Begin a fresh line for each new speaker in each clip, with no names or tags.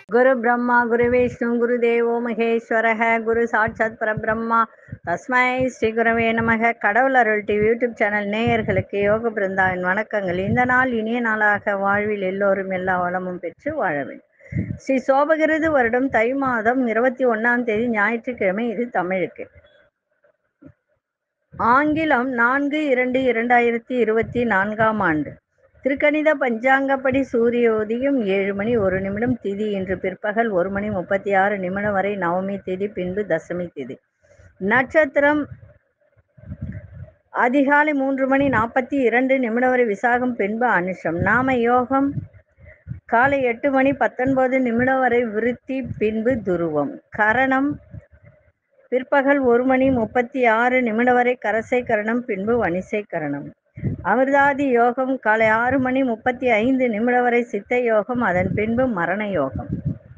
குரு பிரம்மா குரு விஷ்ணு குரு தேவோ மகேஸ்வரக குரு சாட்சாத் பரபிரம்மா தஸ்மை ஸ்ரீ குரவே நமக கடவுள் அருள் டிவி யூடியூப் சேனல் நேயர்களுக்கு யோக பிருந்தாவின் வணக்கங்கள் இந்த நாள் இனிய நாளாக வாழ்வில் எல்லோரும் எல்லா வளமும் பெற்று வாழ வேண்டும் ஸ்ரீ சோபகிருது வருடம் தை மாதம் இருபத்தி ஒன்றாம் தேதி ஞாயிற்றுக்கிழமை இது தமிழுக்கு ஆங்கிலம் நான்கு இரண்டு இரண்டாயிரத்தி இருபத்தி நான்காம் ஆண்டு திருக்கணித பஞ்சாங்கப்படி சூரிய உதயம் ஏழு மணி ஒரு நிமிடம் திதி இன்று பிற்பகல் ஒரு மணி முப்பத்தி ஆறு நிமிடம் வரை நவமி திதி பின்பு தசமி திதி நட்சத்திரம் அதிகாலை மூன்று மணி நாற்பத்தி இரண்டு நிமிடம் வரை விசாகம் பின்பு அனுஷம் நாம யோகம் காலை எட்டு மணி பத்தொன்பது நிமிடம் வரை விருத்தி பின்பு துருவம் கரணம் பிற்பகல் ஒரு மணி முப்பத்தி ஆறு நிமிடம் வரை கரசை கரணம் பின்பு வணிசை கரணம் அமிர்தாதி யோகம் காலை ஆறு மணி முப்பத்தி ஐந்து நிமிடம் வரை சித்த யோகம் அதன் பின்பு மரண யோகம்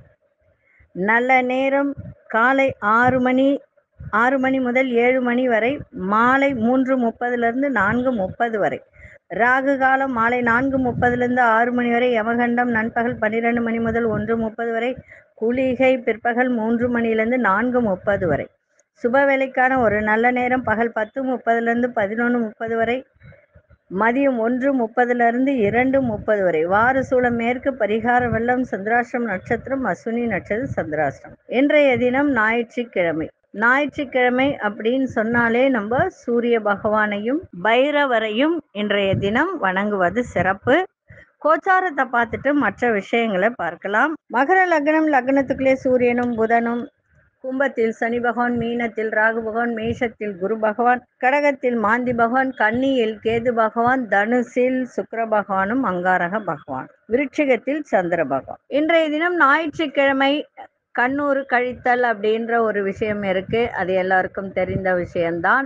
நல்ல நேரம் காலை ஆறு மணி ஆறு மணி முதல் ஏழு மணி வரை மாலை மூன்று முப்பதுலேருந்து நான்கு முப்பது வரை ராகு காலம் மாலை நான்கு முப்பதுலேருந்து ஆறு மணி வரை யமகண்டம் நண்பகல் பன்னிரெண்டு மணி முதல் ஒன்று முப்பது வரை குளிகை பிற்பகல் மூன்று மணிலேருந்து நான்கு முப்பது வரை சுப வேலைக்கான ஒரு நல்ல நேரம் பகல் பத்து முப்பதுலேருந்து பதினொன்று முப்பது வரை மதியம் ஒன்று முப்பதுலேருந்து இரண்டு முப்பது வரை வார சூலம் மேற்கு பரிகார வெள்ளம் சந்திராஷ்டிரம் நட்சத்திரம் அசுனி நட்சத்திரம் சந்திராஷ்டிரம் இன்றைய தினம் ஞாயிற்றுக்கிழமை ஞாயிற்றுக்கிழமை அப்படின்னு சொன்னாலே நம்ம சூரிய பகவானையும் பைரவரையும் இன்றைய தினம் வணங்குவது சிறப்பு கோச்சாரத்தை பார்த்துட்டு மற்ற விஷயங்களை பார்க்கலாம் மகர லக்னம் லக்னத்துக்குள்ளே சூரியனும் புதனும் கும்பத்தில் சனி பகவான் மீனத்தில் ராகு பகவான் மேஷத்தில் குரு பகவான் கடகத்தில் மாந்தி பகவான் கன்னியில் கேது பகவான் தனுசில் சுக்கர பகவானும் அங்காரக பகவான் விருட்சிகத்தில் சந்திர பகவான் இன்றைய தினம் ஞாயிற்றுக்கிழமை கண்ணூர் கழித்தல் அப்படின்ற ஒரு விஷயம் இருக்கு அது எல்லாருக்கும் தெரிந்த விஷயம்தான்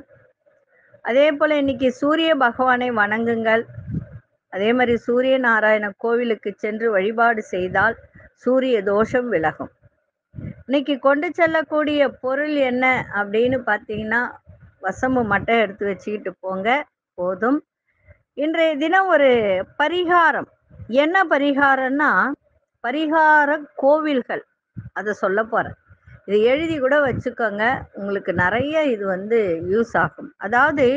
அதே போல இன்னைக்கு சூரிய பகவானை வணங்குங்கள் அதே மாதிரி சூரிய நாராயண கோவிலுக்கு சென்று வழிபாடு செய்தால் சூரிய தோஷம் விலகும் இன்னைக்கு கொண்டு செல்லக்கூடிய பொருள் என்ன அப்படின்னு பார்த்தீங்கன்னா வசம்பு மட்டும் எடுத்து வச்சுக்கிட்டு போங்க போதும் இன்றைய தினம் ஒரு பரிகாரம் என்ன பரிகாரம்னா பரிகார கோவில்கள் அதை சொல்ல போகிறேன் இது எழுதி கூட வச்சுக்கோங்க உங்களுக்கு நிறைய இது வந்து யூஸ் ஆகும் அதாவது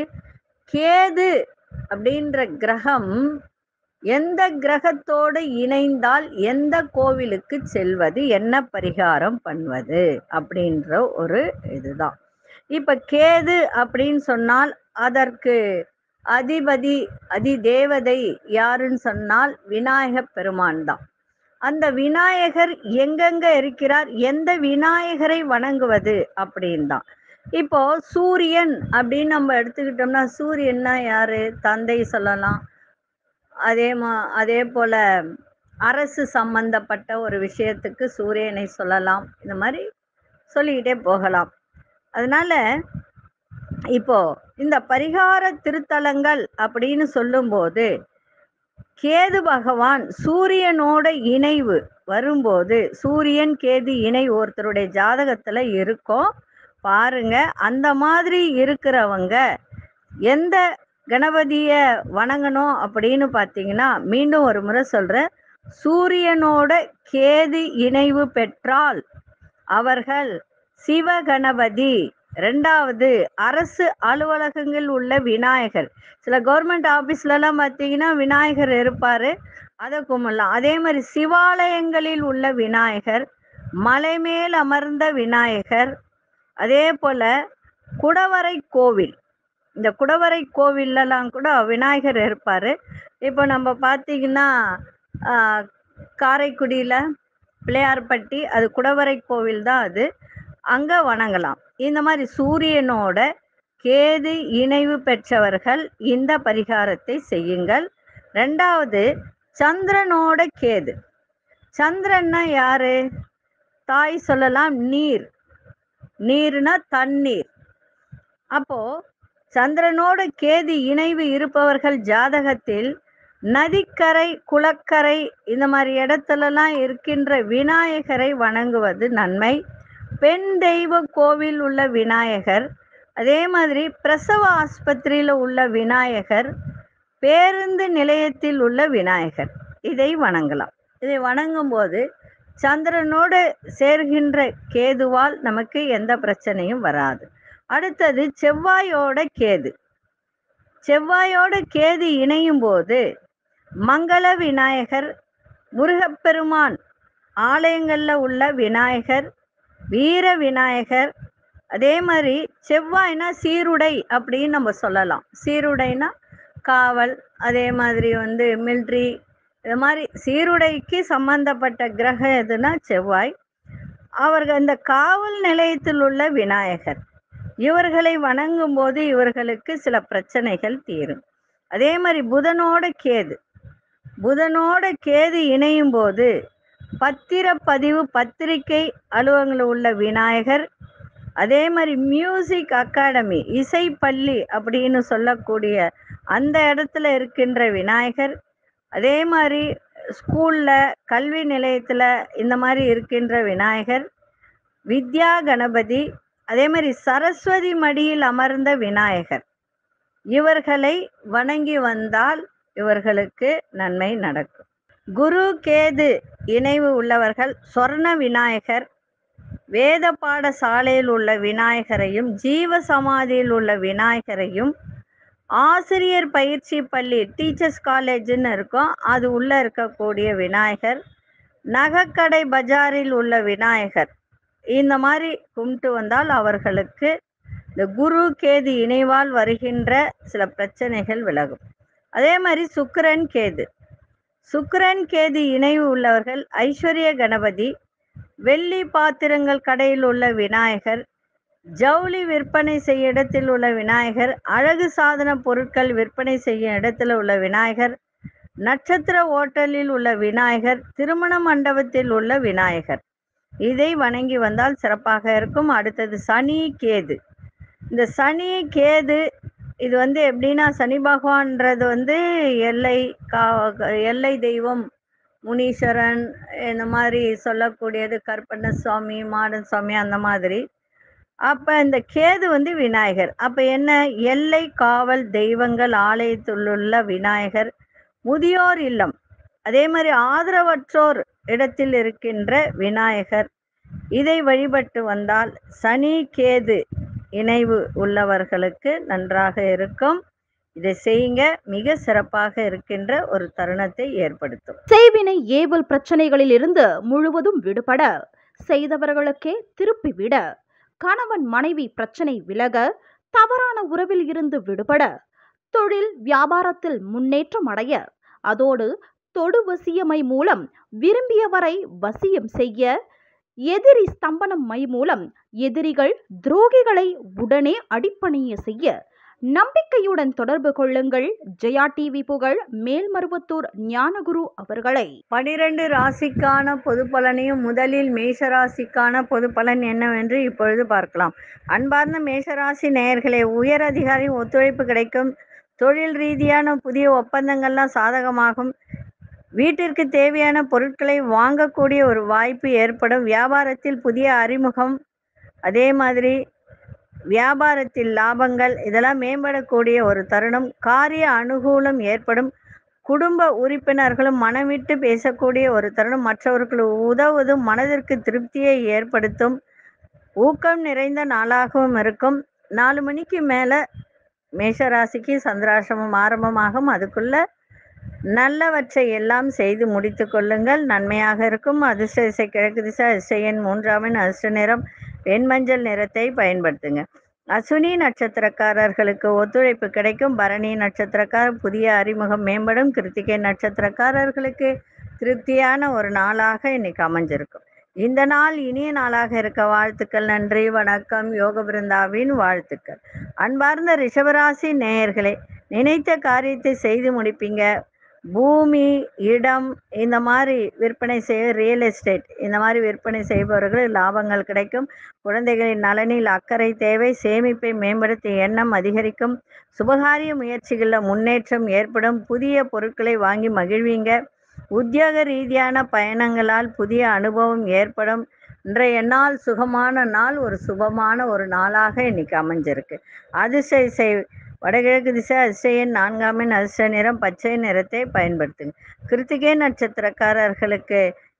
கேது அப்படின்ற கிரகம் எந்த கிரகத்தோடு இணைந்தால் எந்த கோவிலுக்கு செல்வது என்ன பரிகாரம் பண்ணுவது அப்படின்ற ஒரு இதுதான் இப்ப கேது அப்படின்னு சொன்னால் அதற்கு அதிபதி அதி தேவதை யாருன்னு சொன்னால் விநாயக பெருமான் தான் அந்த விநாயகர் எங்கெங்க இருக்கிறார் எந்த விநாயகரை வணங்குவது அப்படின்னு தான் இப்போ சூரியன் அப்படின்னு நம்ம எடுத்துக்கிட்டோம்னா சூரியன்னா யாரு தந்தை சொல்லலாம் அதே மா அதே போல அரசு சம்பந்தப்பட்ட ஒரு விஷயத்துக்கு சூரியனை சொல்லலாம் இந்த மாதிரி சொல்லிக்கிட்டே போகலாம் அதனால இப்போ இந்த பரிகார திருத்தலங்கள் அப்படின்னு சொல்லும்போது கேது பகவான் சூரியனோட இணைவு வரும்போது சூரியன் கேது இணை ஒருத்தருடைய ஜாதகத்துல இருக்கும் பாருங்க அந்த மாதிரி இருக்கிறவங்க எந்த கணபதிய வணங்கணும் அப்படின்னு பார்த்தீங்கன்னா மீண்டும் ஒரு முறை சொல்றேன் சூரியனோட கேது இணைவு பெற்றால் அவர்கள் சிவகணபதி ரெண்டாவது அரசு அலுவலகங்கள் உள்ள விநாயகர் சில கவர்மெண்ட் ஆஃபீஸ்லலாம் பார்த்தீங்கன்னா விநாயகர் இருப்பார் அதை கும்பிடலாம் அதே மாதிரி சிவாலயங்களில் உள்ள விநாயகர் மலை மேல் அமர்ந்த விநாயகர் அதே போல குடவரை கோவில் இந்த குடவரை கோவில்லலாம் கூட விநாயகர் இருப்பார் இப்போ நம்ம பார்த்தீங்கன்னா காரைக்குடியில் பிள்ளையார்பட்டி அது குடவரை கோவில் தான் அது அங்கே வணங்கலாம் இந்த மாதிரி சூரியனோட கேது இணைவு பெற்றவர்கள் இந்த பரிகாரத்தை செய்யுங்கள் ரெண்டாவது சந்திரனோட கேது சந்திரன்னா யாரு தாய் சொல்லலாம் நீர் நீர்னா தண்ணீர் அப்போ சந்திரனோடு கேது இணைவு இருப்பவர்கள் ஜாதகத்தில் நதிக்கரை குளக்கரை இந்த மாதிரி இடத்துலலாம் இருக்கின்ற விநாயகரை வணங்குவது நன்மை பெண் தெய்வ கோவில் உள்ள விநாயகர் அதே மாதிரி பிரசவ ஆஸ்பத்திரியில் உள்ள விநாயகர் பேருந்து நிலையத்தில் உள்ள விநாயகர் இதை வணங்கலாம் இதை வணங்கும் போது சந்திரனோடு சேர்கின்ற கேதுவால் நமக்கு எந்த பிரச்சனையும் வராது அடுத்தது செவ்வாயோட கேது செவ்வாயோட கேது இணையும் போது மங்கள விநாயகர் முருகப்பெருமான் ஆலயங்களில் உள்ள விநாயகர் வீர விநாயகர் அதே மாதிரி செவ்வாய்னா சீருடை அப்படின்னு நம்ம சொல்லலாம் சீருடைனா காவல் அதே மாதிரி வந்து மில்ட்ரி இது மாதிரி சீருடைக்கு சம்பந்தப்பட்ட கிரகம் எதுனா செவ்வாய் அவர்கள் இந்த காவல் நிலையத்தில் உள்ள விநாயகர் இவர்களை வணங்கும் போது இவர்களுக்கு சில பிரச்சனைகள் தீரும் அதே மாதிரி புதனோட கேது புதனோட கேது இணையும் போது பத்திரப்பதிவு பத்திரிகை அலுவலகங்களில் உள்ள விநாயகர் அதே மாதிரி மியூசிக் அகாடமி இசைப்பள்ளி அப்படின்னு சொல்லக்கூடிய அந்த இடத்துல இருக்கின்ற விநாயகர் அதே மாதிரி ஸ்கூலில் கல்வி நிலையத்தில் இந்த மாதிரி இருக்கின்ற விநாயகர் வித்யா கணபதி அதே மாதிரி சரஸ்வதி மடியில் அமர்ந்த விநாயகர் இவர்களை வணங்கி வந்தால் இவர்களுக்கு நன்மை நடக்கும் குரு கேது இணைவு உள்ளவர்கள் சொர்ண விநாயகர் வேத பாடசாலையில் உள்ள விநாயகரையும் ஜீவ சமாதியில் உள்ள விநாயகரையும் ஆசிரியர் பயிற்சி பள்ளி டீச்சர்ஸ் காலேஜ்னு இருக்கும் அது உள்ளே இருக்கக்கூடிய விநாயகர் நகைக்கடை பஜாரில் உள்ள விநாயகர் இந்த மாதிரி கும்பிட்டு வந்தால் அவர்களுக்கு இந்த குரு கேது இணைவால் வருகின்ற சில பிரச்சனைகள் விலகும் அதே மாதிரி சுக்கிரன் கேது சுக்கிரன் கேது இணைவு உள்ளவர்கள் ஐஸ்வர்ய கணபதி வெள்ளி பாத்திரங்கள் கடையில் உள்ள விநாயகர் ஜவுளி விற்பனை செய்ய இடத்தில் உள்ள விநாயகர் அழகு சாதன பொருட்கள் விற்பனை செய்யும் இடத்தில் உள்ள விநாயகர் நட்சத்திர ஓட்டலில் உள்ள விநாயகர் திருமண மண்டபத்தில் உள்ள விநாயகர் இதை வணங்கி வந்தால் சிறப்பாக இருக்கும் அடுத்தது சனி கேது இந்த சனி கேது இது வந்து எப்படின்னா சனி பகவான்றது வந்து எல்லை கா எல்லை தெய்வம் முனீஸ்வரன் இந்த மாதிரி சொல்லக்கூடியது கருப்பண்ண சுவாமி மாடன் சுவாமி அந்த மாதிரி அப்போ இந்த கேது வந்து விநாயகர் அப்போ என்ன எல்லை காவல் தெய்வங்கள் ஆலயத்திலுள்ள விநாயகர் முதியோர் இல்லம் அதே மாதிரி ஆதரவற்றோர் இடத்தில் இருக்கின்ற விநாயகர் இதை வழிபட்டு வந்தால் சனி கேது இணைவு உள்ளவர்களுக்கு நன்றாக இருக்கும் இதை செய்யுங்க மிக சிறப்பாக இருக்கின்ற ஒரு தருணத்தை ஏற்படுத்தும்
செய்வினை ஏவல் பிரச்சனைகளில் இருந்து முழுவதும் விடுபட செய்தவர்களுக்கே திருப்பிவிட கணவன் மனைவி பிரச்சனை விலக தவறான உறவில் இருந்து விடுபட தொழில் வியாபாரத்தில் முன்னேற்றம் அடைய அதோடு தொடு வசியமை மூலம் விரும்பியவரை வசியம் செய்ய எதிரி ஸ்தம்பனம் மை மூலம் எதிரிகள் துரோகிகளை உடனே அடிப்பணிய செய்ய நம்பிக்கையுடன் தொடர்பு கொள்ளுங்கள் ஜெயா டிவி புகழ் மேல்மருவத்தூர் ஞானகுரு அவர்களை
பனிரெண்டு ராசிக்கான பொது பலனையும் முதலில் மேஷ ராசிக்கான பொது பலன் என்னவென்று இப்பொழுது பார்க்கலாம் அன்பார்ந்த மேஷராசி நேயர்களே உயர் அதிகாரி ஒத்துழைப்பு கிடைக்கும் தொழில் ரீதியான புதிய ஒப்பந்தங்கள்லாம் சாதகமாகும் வீட்டிற்கு தேவையான பொருட்களை வாங்கக்கூடிய ஒரு வாய்ப்பு ஏற்படும் வியாபாரத்தில் புதிய அறிமுகம் அதே மாதிரி வியாபாரத்தில் லாபங்கள் இதெல்லாம் மேம்படக்கூடிய ஒரு தருணம் காரிய அனுகூலம் ஏற்படும் குடும்ப உறுப்பினர்களும் மனமிட்டு பேசக்கூடிய ஒரு தருணம் மற்றவர்களுக்கு உதவுவதும் மனதிற்கு திருப்தியை ஏற்படுத்தும் ஊக்கம் நிறைந்த நாளாகவும் இருக்கும் நாலு மணிக்கு மேலே மேஷராசிக்கு சந்திராசிரமம் ஆரம்பமாகும் அதுக்குள்ள நல்லவற்றை எல்லாம் செய்து முடித்து கொள்ளுங்கள் நன்மையாக இருக்கும் அதிர்ஷ்ட திசை கிழக்கு திசை அதிர்ஷ்ட எண் மூன்றாமின் அதிர்ஷ்ட நிறம் வெண்மஞ்சள் நிறத்தை பயன்படுத்துங்க அசுனி நட்சத்திரக்காரர்களுக்கு ஒத்துழைப்பு கிடைக்கும் பரணி நட்சத்திரக்காரர் புதிய அறிமுகம் மேம்படும் கிருத்திகை நட்சத்திரக்காரர்களுக்கு திருப்தியான ஒரு நாளாக இன்னைக்கு அமைஞ்சிருக்கும் இந்த நாள் இனிய நாளாக இருக்க வாழ்த்துக்கள் நன்றி வணக்கம் யோக பிருந்தாவின் வாழ்த்துக்கள் அன்பார்ந்த ரிஷபராசி நேயர்களே நினைத்த காரியத்தை செய்து முடிப்பீங்க பூமி இடம் இந்த மாதிரி விற்பனை செய்ய ரியல் எஸ்டேட் இந்த மாதிரி விற்பனை செய்பவர்கள் லாபங்கள் கிடைக்கும் குழந்தைகளின் நலனில் அக்கறை தேவை சேமிப்பை மேம்படுத்த எண்ணம் அதிகரிக்கும் சுபகாரிய முயற்சிகளில் முன்னேற்றம் ஏற்படும் புதிய பொருட்களை வாங்கி மகிழ்வீங்க உத்தியோக ரீதியான பயணங்களால் புதிய அனுபவம் ஏற்படும் இன்றைய நாள் சுகமான நாள் ஒரு சுபமான ஒரு நாளாக இன்னைக்கு அமைஞ்சிருக்கு அதிர்ஷ்ட இசை வடகிழக்கு திசை அதிசயன் நான்காமின் அதிர்ஷ்ட நிறம் பச்சை நிறத்தை பயன்படுத்துங்க கிருத்திகை நட்சத்திரக்காரர்களுக்கு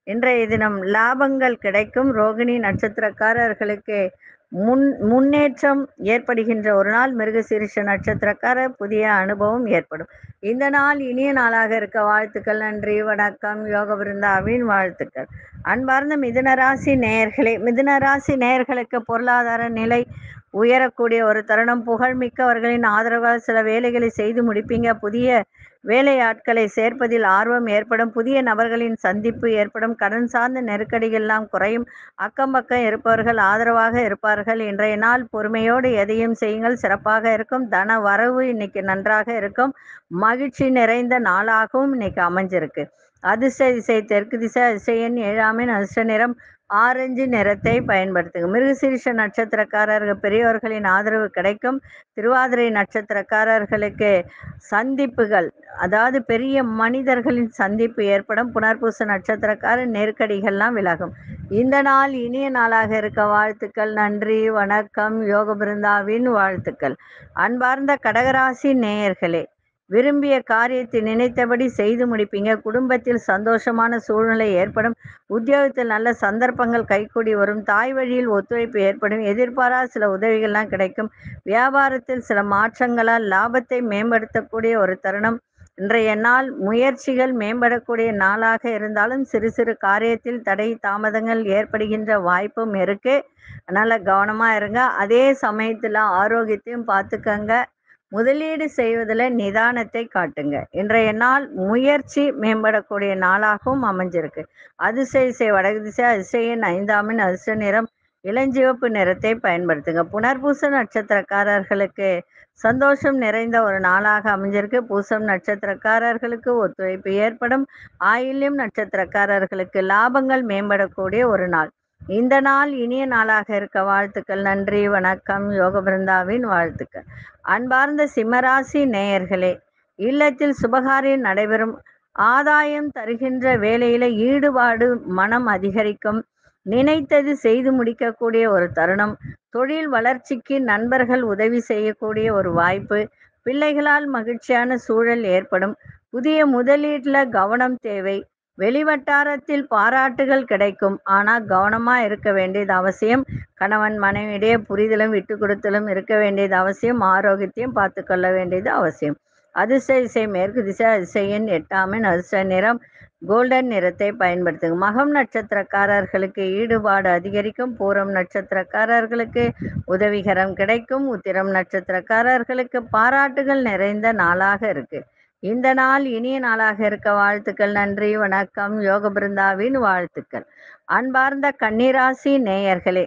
இன்றைய தினம் லாபங்கள் கிடைக்கும் ரோகிணி நட்சத்திரக்காரர்களுக்கு முன் முன்னேற்றம் ஏற்படுகின்ற ஒரு நாள் மிருகசீரிஷ நட்சத்திரக்காரர் புதிய அனுபவம் ஏற்படும் இந்த நாள் இனிய நாளாக இருக்க வாழ்த்துக்கள் நன்றி வணக்கம் யோக பிருந்தாவின் வாழ்த்துக்கள் அன்பார்ந்த மிதுன ராசி நேயர்களே மிதுன ராசி நேயர்களுக்கு பொருளாதார நிலை உயரக்கூடிய ஒரு தருணம் புகழ்மிக்கவர்களின் ஆதரவால் சில வேலைகளை செய்து முடிப்பீங்க புதிய வேலையாட்களை சேர்ப்பதில் ஆர்வம் ஏற்படும் புதிய நபர்களின் சந்திப்பு ஏற்படும் கடன் சார்ந்த நெருக்கடிகள்லாம் குறையும் அக்கம் பக்கம் இருப்பவர்கள் ஆதரவாக இருப்பார்கள் இன்றைய நாள் பொறுமையோடு எதையும் செய்யுங்கள் சிறப்பாக இருக்கும் தன வரவு இன்னைக்கு நன்றாக இருக்கும் மகிழ்ச்சி நிறைந்த நாளாகவும் இன்னைக்கு அமைஞ்சிருக்கு அதிர்ஷ்ட திசை தெற்கு திசை அதிசயன் ஏழாமின் அதிர்ஷ்ட நிறம் ஆரஞ்சு நிறத்தை பயன்படுத்துங்க மிருகசீரிஷ நட்சத்திரக்காரர்கள் பெரியவர்களின் ஆதரவு கிடைக்கும் திருவாதிரை நட்சத்திரக்காரர்களுக்கு சந்திப்புகள் அதாவது பெரிய மனிதர்களின் சந்திப்பு ஏற்படும் புனர்பூச நட்சத்திரக்காரர் நெருக்கடிகள்லாம் விலகும் இந்த நாள் இனிய நாளாக இருக்க வாழ்த்துக்கள் நன்றி வணக்கம் யோக பிருந்தாவின் வாழ்த்துக்கள் அன்பார்ந்த கடகராசி நேயர்களே விரும்பிய காரியத்தை நினைத்தபடி செய்து முடிப்பீங்க குடும்பத்தில் சந்தோஷமான சூழ்நிலை ஏற்படும் உத்தியோகத்தில் நல்ல சந்தர்ப்பங்கள் கைகூடி வரும் தாய் வழியில் ஒத்துழைப்பு ஏற்படும் எதிர்பாரா சில உதவிகள்லாம் கிடைக்கும் வியாபாரத்தில் சில மாற்றங்களால் லாபத்தை மேம்படுத்தக்கூடிய ஒரு தருணம் இன்றைய நாள் முயற்சிகள் மேம்படக்கூடிய நாளாக இருந்தாலும் சிறு சிறு காரியத்தில் தடை தாமதங்கள் ஏற்படுகின்ற வாய்ப்பும் இருக்கு அதனால் கவனமாக இருங்க அதே சமயத்தில் ஆரோக்கியத்தையும் பார்த்துக்கங்க முதலீடு செய்வதில் நிதானத்தை காட்டுங்க இன்றைய நாள் முயற்சி மேம்படக்கூடிய நாளாகவும் அமைஞ்சிருக்கு அதிசய இசை வடக்கு திசை அதிசயன் ஐந்தாமின் அதிர்ஷ்ட நிறம் இளஞ்சிவப்பு நிறத்தை பயன்படுத்துங்க புனர்பூச நட்சத்திரக்காரர்களுக்கு சந்தோஷம் நிறைந்த ஒரு நாளாக அமைஞ்சிருக்கு பூசம் நட்சத்திரக்காரர்களுக்கு ஒத்துழைப்பு ஏற்படும் ஆயில்யம் நட்சத்திரக்காரர்களுக்கு லாபங்கள் மேம்படக்கூடிய ஒரு நாள் இந்த நாள் இனிய நாளாக இருக்க வாழ்த்துக்கள் நன்றி வணக்கம் யோக பிருந்தாவின் வாழ்த்துக்கள் அன்பார்ந்த சிம்மராசி நேயர்களே இல்லத்தில் சுபகாரியம் நடைபெறும் ஆதாயம் தருகின்ற வேலையில ஈடுபாடு மனம் அதிகரிக்கும் நினைத்தது செய்து முடிக்கக்கூடிய ஒரு தருணம் தொழில் வளர்ச்சிக்கு நண்பர்கள் உதவி செய்யக்கூடிய ஒரு வாய்ப்பு பிள்ளைகளால் மகிழ்ச்சியான சூழல் ஏற்படும் புதிய முதலீட்டில் கவனம் தேவை வெளிவட்டாரத்தில் பாராட்டுகள் கிடைக்கும் ஆனால் கவனமாக இருக்க வேண்டியது அவசியம் கணவன் மனைவியிடையே புரிதலும் விட்டு கொடுத்தலும் இருக்க வேண்டியது அவசியம் ஆரோக்கியத்தையும் பார்த்து கொள்ள வேண்டியது அவசியம் அதிர்ஷ்ட இசை மேற்கு திசை அதிசயன் எட்டாமின் அதிர்ஷ்ட நிறம் கோல்டன் நிறத்தை பயன்படுத்துங்க மகம் நட்சத்திரக்காரர்களுக்கு ஈடுபாடு அதிகரிக்கும் பூரம் நட்சத்திரக்காரர்களுக்கு உதவிகரம் கிடைக்கும் உத்திரம் நட்சத்திரக்காரர்களுக்கு பாராட்டுகள் நிறைந்த நாளாக இருக்கு இந்த நாள் இனிய நாளாக இருக்க வாழ்த்துக்கள் நன்றி வணக்கம் யோக பிருந்தாவின் வாழ்த்துக்கள் அன்பார்ந்த கன்னிராசி நேயர்களே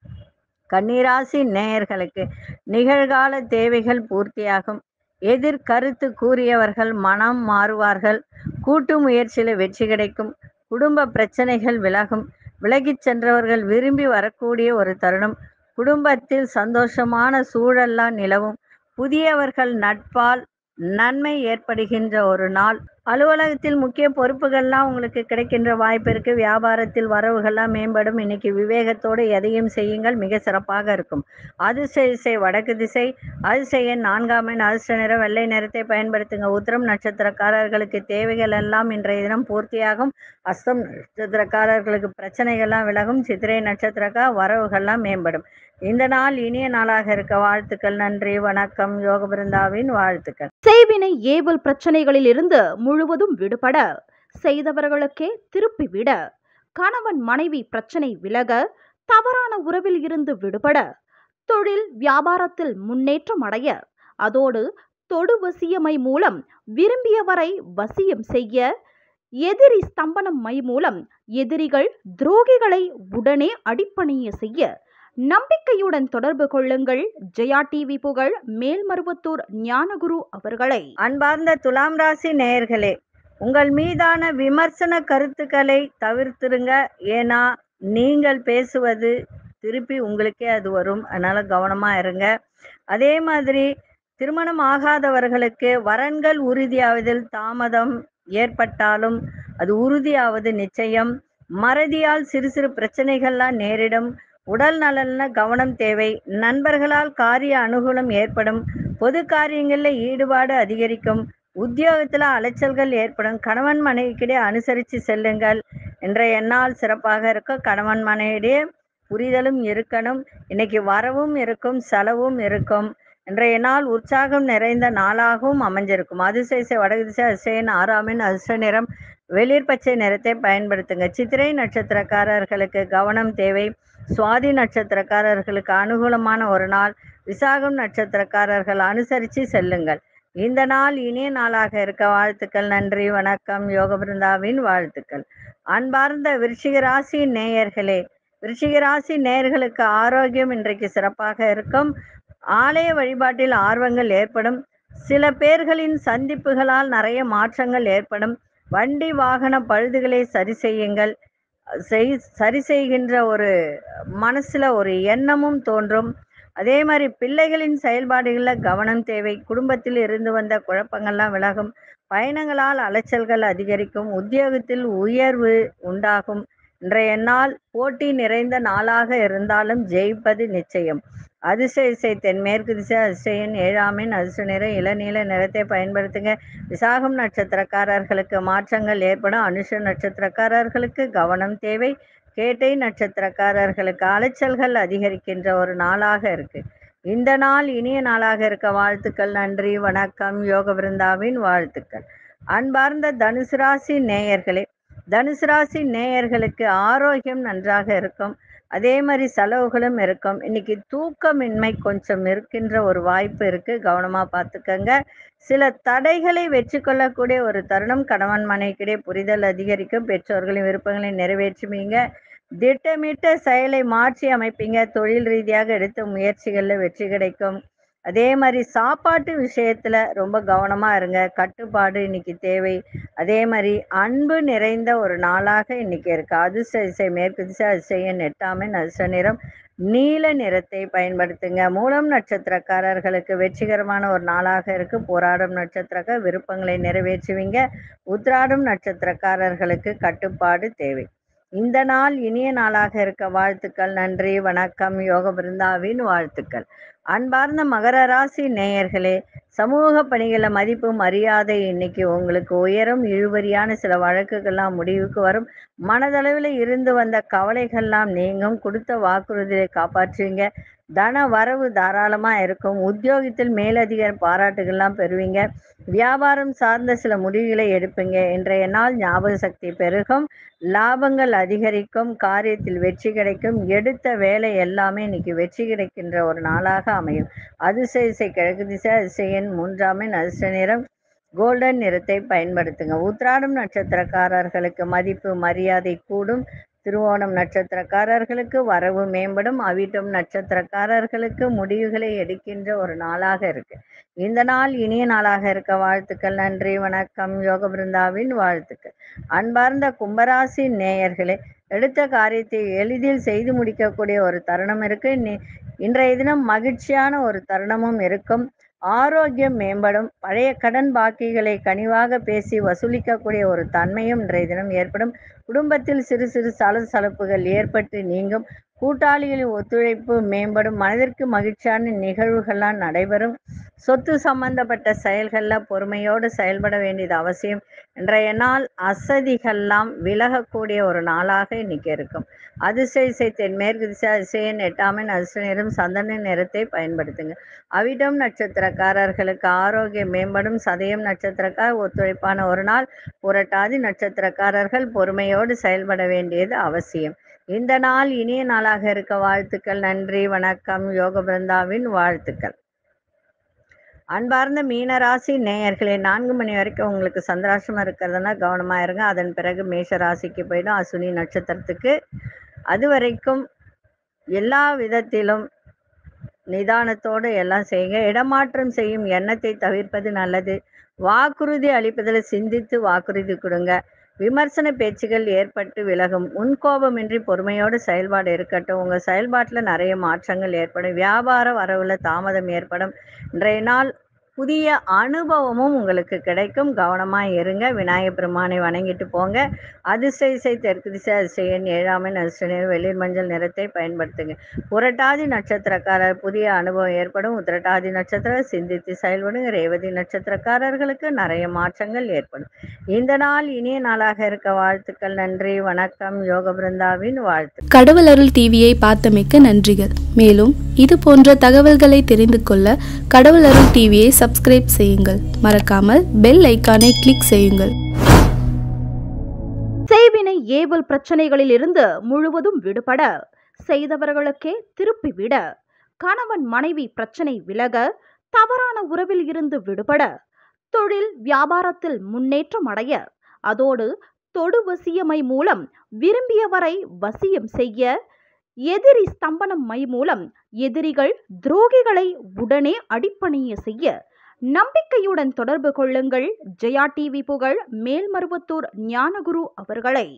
கன்னிராசி நேயர்களுக்கு நிகழ்கால தேவைகள் பூர்த்தியாகும் எதிர் கருத்து கூறியவர்கள் மனம் மாறுவார்கள் கூட்டு முயற்சியில் வெற்றி கிடைக்கும் குடும்ப பிரச்சனைகள் விலகும் விலகிச் சென்றவர்கள் விரும்பி வரக்கூடிய ஒரு தருணம் குடும்பத்தில் சந்தோஷமான சூழல்லாம் நிலவும் புதியவர்கள் நட்பால் நன்மை ஏற்படுகின்ற ஒரு நாள் அலுவலகத்தில் முக்கிய பொறுப்புகள்லாம் உங்களுக்கு கிடைக்கின்ற வாய்ப்பு இருக்கு வியாபாரத்தில் வரவுகள்லாம் மேம்படும் இன்னைக்கு விவேகத்தோடு எதையும் செய்யுங்கள் மிக சிறப்பாக இருக்கும் அதிர்ஷ்ட திசை வடக்கு திசை அதிசய நான்காம் எண் அதிர்ஷ்ட நிறம் வெள்ளை நிறத்தை பயன்படுத்துங்க உத்திரம் நட்சத்திரக்காரர்களுக்கு தேவைகள் எல்லாம் இன்றைய தினம் பூர்த்தியாகும் அஸ்தம் நட்சத்திரக்காரர்களுக்கு பிரச்சனைகள்லாம் விலகும் சித்திரை நட்சத்திரக்கா வரவுகள்லாம் மேம்படும் இந்த நாள் இனிய நாளாக இருக்க வாழ்த்துக்கள் நன்றி வணக்கம் யோக பிருந்தாவின் வாழ்த்துக்கள்
செய்வினை ஏவல் பிரச்சனைகளில் இருந்து முழுவதும் விடுபட செய்தவர்களுக்கே திருப்பிவிட கணவன் மனைவி பிரச்சனை விலக தவறான உறவில் இருந்து விடுபட தொழில் வியாபாரத்தில் முன்னேற்றம் அடைய அதோடு தொடு வசியமை மூலம் விரும்பியவரை வசியம் செய்ய எதிரி ஸ்தம்பனம் மை மூலம் எதிரிகள் துரோகிகளை உடனே அடிப்பணிய செய்ய நம்பிக்கையுடன் தொடர்பு கொள்ளுங்கள் ஜெயா டிவி புகழ் மேல்மருவத்தூர் ஞானகுரு அவர்களை
அன்பார்ந்த துலாம் ராசி நேயர்களே உங்கள் மீதான விமர்சன கருத்துக்களை தவிர்த்துருங்க ஏன்னா நீங்கள் பேசுவது திருப்பி உங்களுக்கே அது வரும் அதனால கவனமா இருங்க அதே மாதிரி திருமணம் ஆகாதவர்களுக்கு வரன்கள் உறுதியாவதில் தாமதம் ஏற்பட்டாலும் அது உறுதியாவது நிச்சயம் மறதியால் சிறு சிறு பிரச்சனைகள்லாம் நேரிடும் உடல் நலன்ல கவனம் தேவை நண்பர்களால் காரிய அனுகூலம் ஏற்படும் பொது காரியங்களில் ஈடுபாடு அதிகரிக்கும் உத்தியோகத்தில் அலைச்சல்கள் ஏற்படும் கணவன் மனைவிக்கிடையே அனுசரித்து செல்லுங்கள் இன்றைய நாள் சிறப்பாக இருக்கும் கணவன் மனைவிடையே புரிதலும் இருக்கணும் இன்னைக்கு வரவும் இருக்கும் செலவும் இருக்கும் இன்றைய நாள் உற்சாகம் நிறைந்த நாளாகவும் அமைஞ்சிருக்கும் அதிசய வடகு திசை அதிசயன் ஆறாமின் அதிர்ஷ்ட நிறம் வெளிர் பச்சை நிறத்தை பயன்படுத்துங்க சித்திரை நட்சத்திரக்காரர்களுக்கு கவனம் தேவை சுவாதி நட்சத்திரக்காரர்களுக்கு அனுகூலமான ஒரு நாள் விசாகம் நட்சத்திரக்காரர்கள் அனுசரித்து செல்லுங்கள் இந்த நாள் இனிய நாளாக இருக்க வாழ்த்துக்கள் நன்றி வணக்கம் யோக பிருந்தாவின் வாழ்த்துக்கள் அன்பார்ந்த விருச்சிக ராசி நேயர்களே விருச்சிக ராசி நேயர்களுக்கு ஆரோக்கியம் இன்றைக்கு சிறப்பாக இருக்கும் ஆலய வழிபாட்டில் ஆர்வங்கள் ஏற்படும் சில பேர்களின் சந்திப்புகளால் நிறைய மாற்றங்கள் ஏற்படும் வண்டி வாகன பழுதுகளை சரி செய்யுங்கள் செய் சரி செய்கின்ற ஒரு மனசில் ஒரு எண்ணமும் தோன்றும் அதே மாதிரி பிள்ளைகளின் செயல்பாடுகளில் கவனம் தேவை குடும்பத்தில் இருந்து வந்த குழப்பங்கள்லாம் விலகும் பயணங்களால் அலைச்சல்கள் அதிகரிக்கும் உத்தியோகத்தில் உயர்வு உண்டாகும் இன்றைய நாள் போட்டி நிறைந்த நாளாக இருந்தாலும் ஜெயிப்பது நிச்சயம் அதிசய இசை தென்மேற்கு திசை அதிசயன் ஏழாமின் அதிர்ஷ்ட நிறம் இளநீல நிறத்தை பயன்படுத்துங்க விசாகம் நட்சத்திரக்காரர்களுக்கு மாற்றங்கள் ஏற்படும் அனுஷ நட்சத்திரக்காரர்களுக்கு கவனம் தேவை கேட்டை நட்சத்திரக்காரர்களுக்கு அலைச்சல்கள் அதிகரிக்கின்ற ஒரு நாளாக இருக்கு இந்த நாள் இனிய நாளாக இருக்க வாழ்த்துக்கள் நன்றி வணக்கம் யோக பிருந்தாவின் வாழ்த்துக்கள் அன்பார்ந்த தனுசு ராசி நேயர்களே தனுசு ராசி நேயர்களுக்கு ஆரோக்கியம் நன்றாக இருக்கும் அதே மாதிரி செலவுகளும் இருக்கும் இன்னைக்கு தூக்கமின்மை கொஞ்சம் இருக்கின்ற ஒரு வாய்ப்பு இருக்கு கவனமா பார்த்துக்கங்க சில தடைகளை வெற்றி கொள்ளக்கூடிய ஒரு தருணம் கணவன் மனைவிக்கிடையே புரிதல் அதிகரிக்கும் பெற்றோர்களின் விருப்பங்களை நிறைவேற்றுவீங்க திட்டமிட்ட செயலை மாற்றி அமைப்பீங்க தொழில் ரீதியாக எடுத்த முயற்சிகளில் வெற்றி கிடைக்கும் அதே மாதிரி சாப்பாட்டு விஷயத்துல ரொம்ப கவனமா இருங்க கட்டுப்பாடு இன்னைக்கு தேவை அதே மாதிரி அன்பு நிறைந்த ஒரு நாளாக இன்னைக்கு இருக்கு அதிர்ஷ்ட திசை மேற்கு திசை அதிசயன் எட்டாமின் அதிர்ஷ்ட நிறம் நீல நிறத்தை பயன்படுத்துங்க மூலம் நட்சத்திரக்காரர்களுக்கு வெற்றிகரமான ஒரு நாளாக இருக்கு போராடும் நட்சத்திரக்க விருப்பங்களை நிறைவேற்றுவீங்க உத்ராடும் நட்சத்திரக்காரர்களுக்கு கட்டுப்பாடு தேவை இந்த நாள் இனிய நாளாக இருக்க வாழ்த்துக்கள் நன்றி வணக்கம் யோக பிருந்தாவின் வாழ்த்துக்கள் அன்பார்ந்த மகர ராசி நேயர்களே சமூக பணிகளை மதிப்பு மரியாதை இன்னைக்கு உங்களுக்கு உயரும் இழுபறியான சில வழக்குகள்லாம் முடிவுக்கு வரும் மனதளவில் இருந்து வந்த கவலைகள்லாம் நீங்கும் கொடுத்த வாக்குறுதியை காப்பாற்றுவீங்க தன வரவு தாராளமாக இருக்கும் உத்தியோகத்தில் மேலதிக பாராட்டுகள்லாம் பெறுவீங்க வியாபாரம் சார்ந்த சில முடிவுகளை எடுப்பீங்க இன்றைய நாள் ஞாபக சக்தி பெருகும் லாபங்கள் அதிகரிக்கும் காரியத்தில் வெற்றி கிடைக்கும் எடுத்த வேலை எல்லாமே இன்னைக்கு வெற்றி கிடைக்கின்ற ஒரு நாளாக அமையும் அதிசய திசை கிழக்கு திசை அதிசயன் மூன்றாமின் அதிர்ஷ்ட நிறம் கோல்டன் நிறத்தை பயன்படுத்துங்க உத்ராடம் நட்சத்திரக்காரர்களுக்கு மதிப்பு மரியாதை கூடும் திருவோணம் நட்சத்திரக்காரர்களுக்கு வரவு மேம்படும் அவிட்டம் நட்சத்திரக்காரர்களுக்கு முடிவுகளை எடுக்கின்ற ஒரு நாளாக இருக்கு இந்த நாள் இனிய நாளாக இருக்க வாழ்த்துக்கள் நன்றி வணக்கம் யோக பிருந்தாவின் வாழ்த்துக்கள் அன்பார்ந்த கும்பராசி நேயர்களே எடுத்த காரியத்தை எளிதில் செய்து முடிக்கக்கூடிய ஒரு தருணம் இருக்கு நி- இன்றைய தினம் மகிழ்ச்சியான ஒரு தருணமும் இருக்கும் ஆரோக்கியம் மேம்படும் பழைய கடன் பாக்கிகளை கனிவாக பேசி வசூலிக்கக்கூடிய ஒரு தன்மையும் இன்றைய தினம் ஏற்படும் குடும்பத்தில் சிறு சிறு சலசலப்புகள் ஏற்பட்டு நீங்கும் கூட்டாளிகளின் ஒத்துழைப்பு மேம்படும் மனதிற்கு மகிழ்ச்சியான நிகழ்வுகள்லாம் நடைபெறும் சொத்து சம்பந்தப்பட்ட செயல்களில் பொறுமையோடு செயல்பட வேண்டியது அவசியம் இன்றைய நாள் அசதிகள்லாம் விலகக்கூடிய ஒரு நாளாக இன்னைக்கு இருக்கும் அதிசய இசை தென்மேற்கு திசை அதிசயன் எட்டாமின் அதிர்ஷ்ட நிறம் சந்தன நிறத்தை பயன்படுத்துங்க அவிடம் நட்சத்திரக்காரர்களுக்கு ஆரோக்கியம் மேம்படும் சதயம் நட்சத்திரக்கார் ஒத்துழைப்பான ஒரு நாள் புரட்டாதி நட்சத்திரக்காரர்கள் பொறுமையோடு செயல்பட வேண்டியது அவசியம் இந்த நாள் இனிய நாளாக இருக்க வாழ்த்துக்கள் நன்றி வணக்கம் யோக பிருந்தாவின் வாழ்த்துக்கள் அன்பார்ந்த மீனராசி நேயர்களே நான்கு மணி வரைக்கும் உங்களுக்கு சந்திராசிரமம் இருக்கிறதுனா கவனமாக இருங்க அதன் பிறகு மேஷ ராசிக்கு போயிடும் அசுனி நட்சத்திரத்துக்கு அது வரைக்கும் எல்லா விதத்திலும் நிதானத்தோடு எல்லாம் செய்யுங்க இடமாற்றம் செய்யும் எண்ணத்தை தவிர்ப்பது நல்லது வாக்குறுதி அளிப்பதில் சிந்தித்து வாக்குறுதி கொடுங்க விமர்சன பேச்சுகள் ஏற்பட்டு விலகும் முன்கோபமின்றி பொறுமையோடு செயல்பாடு இருக்கட்டும் உங்கள் செயல்பாட்டில் நிறைய மாற்றங்கள் ஏற்படும் வியாபார வரவுல தாமதம் ஏற்படும் இன்றைய நாள் புதிய அனுபவமும் உங்களுக்கு கிடைக்கும் கவனமாக இருங்க விநாயகர் பெருமானை வணங்கிட்டு போங்க அதிர்ஷ்ட இசை தெற்கு திசை அதிர்ஷ்ட எண் ஏழாமின் அதிர்ஷ்ட நிறம் வெளிர் மஞ்சள் நிறத்தை பயன்படுத்துங்க புரட்டாதி நட்சத்திரக்காரர் புதிய அனுபவம் ஏற்படும் உத்திரட்டாதி நட்சத்திரம் சிந்தித்து செயல்படுங்க ரேவதி நட்சத்திரக்காரர்களுக்கு நிறைய மாற்றங்கள் ஏற்படும் இந்த நாள் இனிய நாளாக இருக்க வாழ்த்துக்கள் நன்றி வணக்கம் யோக பிருந்தாவின் வாழ்த்து
கடவுள் அருள் டிவியை பார்த்தமைக்க நன்றிகள் மேலும் இது போன்ற தகவல்களை தெரிந்து கொள்ள கடவுள் அருள் டிவியை சப்ஸ்கிரைப் செய்யுங்கள் மறக்காமல் பெல் ஐக்கானை கிளிக் செய்யுங்கள்
செய்வினை ஏவல் பிரச்சனைகளில் இருந்து முழுவதும் விடுபட செய்தவர்களுக்கே திருப்பிவிட கணவன் மனைவி பிரச்சனை விலக தவறான உறவில் இருந்து விடுபட தொழில் வியாபாரத்தில் முன்னேற்றம் அடைய அதோடு தொடு வசியமை மூலம் விரும்பியவரை வசியம் செய்ய எதிரி ஸ்தம்பனம் மை மூலம் எதிரிகள் துரோகிகளை உடனே அடிப்பணிய செய்ய நம்பிக்கையுடன் தொடர்பு கொள்ளுங்கள் ஜெயா டிவி புகழ் மேல்மருவத்தூர் ஞானகுரு அவர்களை